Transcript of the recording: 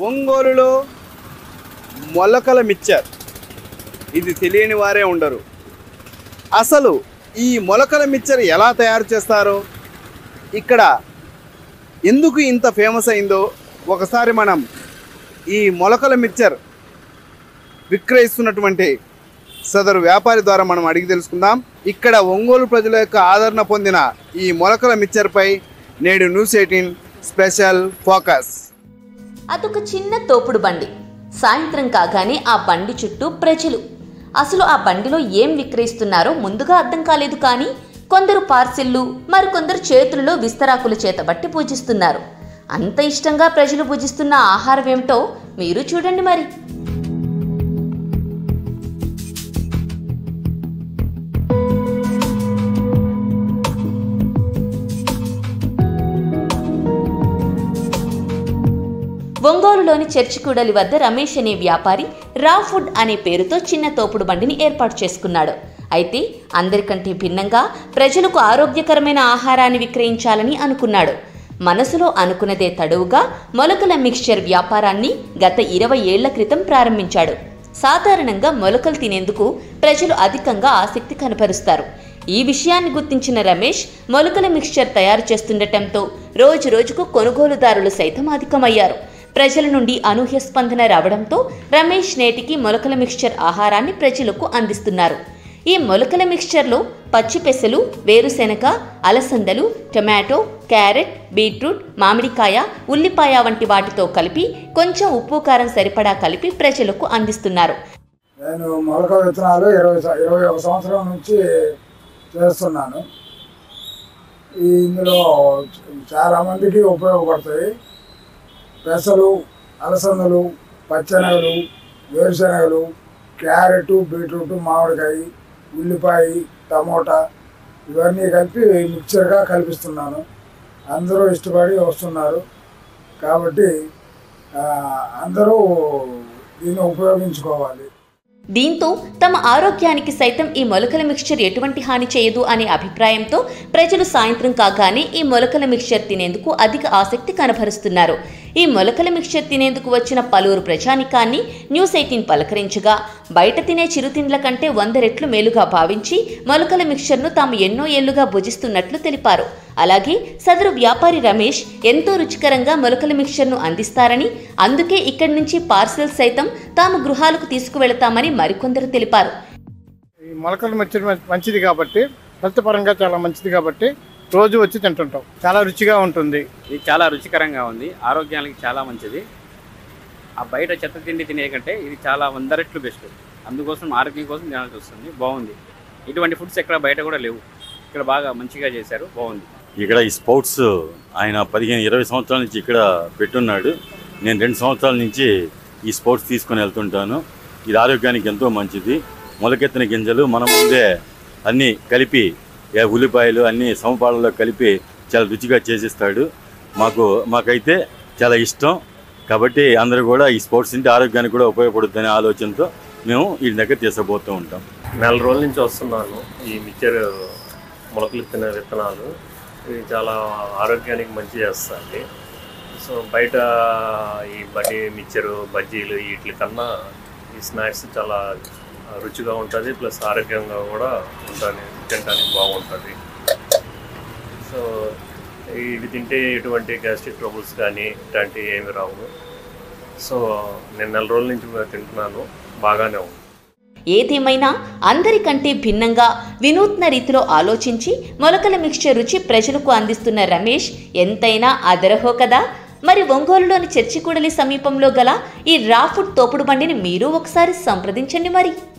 ఒంగోలులో మొలకల మిక్చర్ ఇది తెలియని వారే ఉండరు అసలు ఈ మొలకల మిక్చర్ ఎలా తయారు చేస్తారో ఇక్కడ ఎందుకు ఇంత ఫేమస్ అయిందో ఒకసారి మనం ఈ మొలకల మిక్చర్ విక్రయిస్తున్నటువంటి సదరు వ్యాపారి ద్వారా మనం అడిగి తెలుసుకుందాం ఇక్కడ ఒంగోలు ప్రజల యొక్క ఆదరణ పొందిన ఈ మొలకల మిక్చర్పై నేడు న్యూస్ ఎయిటీన్ స్పెషల్ ఫోకస్ అదొక చిన్న తోపుడు బండి సాయంత్రం కాగానే ఆ బండి చుట్టూ ప్రజలు అసలు ఆ బండిలో ఏం విక్రయిస్తున్నారో ముందుగా అర్థం కాలేదు కానీ కొందరు పార్సిళ్ళు మరికొందరు చేతులలో విస్తరాకుల చేత బట్టి పూజిస్తున్నారు అంత ఇష్టంగా ప్రజలు పూజిస్తున్న ఆహారం ఏమిటో మీరు చూడండి మరి ఒంగోలులోని చర్చికూడలి వద్ద రమేష్ అనే వ్యాపారి రా ఫుడ్ అనే పేరుతో చిన్న తోపుడు బండిని ఏర్పాటు చేసుకున్నాడు అయితే అందరికంటే భిన్నంగా ప్రజలకు ఆరోగ్యకరమైన ఆహారాన్ని విక్రయించాలని అనుకున్నాడు మనసులో అనుకున్నదే తడువుగా మొలకల మిక్స్చర్ వ్యాపారాన్ని గత ఇరవై ఏళ్ల క్రితం ప్రారంభించాడు సాధారణంగా మొలకలు తినేందుకు ప్రజలు అధికంగా ఆసక్తి కనపరుస్తారు ఈ విషయాన్ని గుర్తించిన రమేష్ మొలకల మిక్స్చర్ తయారు చేస్తుండటంతో రోజు రోజుకు కొనుగోలుదారులు సైతం అధికమయ్యారు ప్రజల నుండి అనూహ్య స్పందన రావడంతో రమేష్ నేటికి మొలకల మిక్స్చర్ ఆహారాన్ని ప్రజలకు అందిస్తున్నారు ఈ మొలకల మిక్స్చర్లో పచ్చి పెసలు వేరుశెనగ అలసందలు టొమాటో క్యారెట్ బీట్రూట్ మామిడికాయ ఉల్లిపాయ వంటి వాటితో కలిపి కొంచెం ఉప్పు కారం సరిపడా కలిపి ప్రజలకు అందిస్తున్నారు నేను మొలక విత్తనాలు ఇరవై స- ఇరవై ఒక సంవత్సరం నుంచి చేస్తున్నాను ఈ ఇందులో చాలామందికి ఉపయోగపడతాయి పెసలు అలసందలు పచ్చెనగలు వేరుశనగలు క్యారెట్ బీట్రూట్ మామిడికాయ ఉల్లిపాయ టమోటా ఇవన్నీ కలిపి మిక్చర్గా కల్పిస్తున్నాను అందరూ ఇష్టపడి వస్తున్నారు కాబట్టి ఆ, అందరూ దీన్ని ఉపయోగించుకోవాలి దీంతో తమ ఆరోగ్యానికి సైతం ఈ మొలకల మిక్స్చర్ ఎటువంటి హాని చేయదు అనే అభిప్రాయంతో ప్రజలు సాయంత్రం కాగానే ఈ మొలకల మిక్స్చర్ తినేందుకు అధిక ఆసక్తి కనబరుస్తున్నారు ఈ మొలకల మిక్స్చర్ తినేందుకు వచ్చిన పలువురు ప్రజానికాన్ని న్యూస్ ఎయిటీన్ పలకరించగా బయట తినే చిరుతిండ్ల కంటే వంద రెట్లు మేలుగా భావించి మొలకల మిక్స్చర్ను తాము ఎన్నో ఏళ్లుగా భుజిస్తున్నట్లు తెలిపారు అలాగే సదరు వ్యాపారి రమేష్ ఎంతో రుచికరంగా మొలకల మిక్స్చర్ను అందిస్తారని అందుకే ఇక్కడి నుంచి పార్సెల్ సైతం తాము గృహాలకు తీసుకువెళతామని మరికొందరు తెలిపారు ఈ మొలకలు మంచి మంచిది కాబట్టి హెల్త్ పరంగా చాలా మంచిది కాబట్టి రోజు వచ్చి తింటుంటాం చాలా రుచిగా ఉంటుంది ఇది చాలా రుచికరంగా ఉంది ఆరోగ్యానికి చాలా మంచిది ఆ బయట చెత్త తిండి తినే కంటే ఇది చాలా వంద రెట్లు బెస్ట్ అందుకోసం ఆరోగ్యం కోసం తినాల్సి వస్తుంది బాగుంది ఇటువంటి ఫుడ్స్ ఎక్కడ బయట కూడా లేవు ఇక్కడ బాగా మంచిగా చేశారు బాగుంది ఇక్కడ ఈ స్పోర్ట్స్ ఆయన పదిహేను ఇరవై సంవత్సరాల నుంచి ఇక్కడ పెట్టున్నాడు నేను రెండు సంవత్సరాల నుంచి ఈ స్పోర్ట్స్ తీసుకొని వెళ్తుంటాను ఇది ఆరోగ్యానికి ఎంతో మంచిది మొలకెత్తిన గింజలు మన ముందే అన్నీ కలిపి ఏ ఉల్లిపాయలు అన్నీ సమపాలలో కలిపి చాలా రుచిగా చేసిస్తాడు మాకు మాకైతే చాలా ఇష్టం కాబట్టి అందరూ కూడా ఈ స్పోర్ట్స్ తింటే ఆరోగ్యానికి కూడా ఉపయోగపడుతుందనే ఆలోచనతో మేము ఈ దగ్గర తీసుకుపోతూ ఉంటాం నెల రోజుల నుంచి వస్తున్నాను ఈ మిక్చర్ మొలకలు తినే విత్తనాలు ఇవి చాలా ఆరోగ్యానికి మంచి చేస్తాయి సో బయట ఈ బడ్డీ మిక్చరు బజ్జీలు వీటి కన్నా ఈ స్నాక్స్ చాలా రుచిగా ఉంటుంది ప్లస్ ఆరోగ్యంగా కూడా ఉంటుంది తినడానికి బాగుంటుంది సో ఇవి తింటే ఎటువంటి గ్యాస్ట్రిక్ ట్రబుల్స్ కానీ ఇట్లాంటివి ఏమి రావు సో నేను నెల రోజుల నుంచి తింటున్నాను బాగానే ఉంది ఏదేమైనా అందరికంటే భిన్నంగా వినూత్న రీతిలో ఆలోచించి మొలకల మిక్స్చర్ రుచి ప్రజలకు అందిస్తున్న రమేష్ ఎంతైనా అదరహో కదా మరి ఒంగోలులోని చర్చికూడలి సమీపంలో గల ఈ రా ఫుడ్ తోపుడు బండిని మీరు ఒకసారి సంప్రదించండి మరి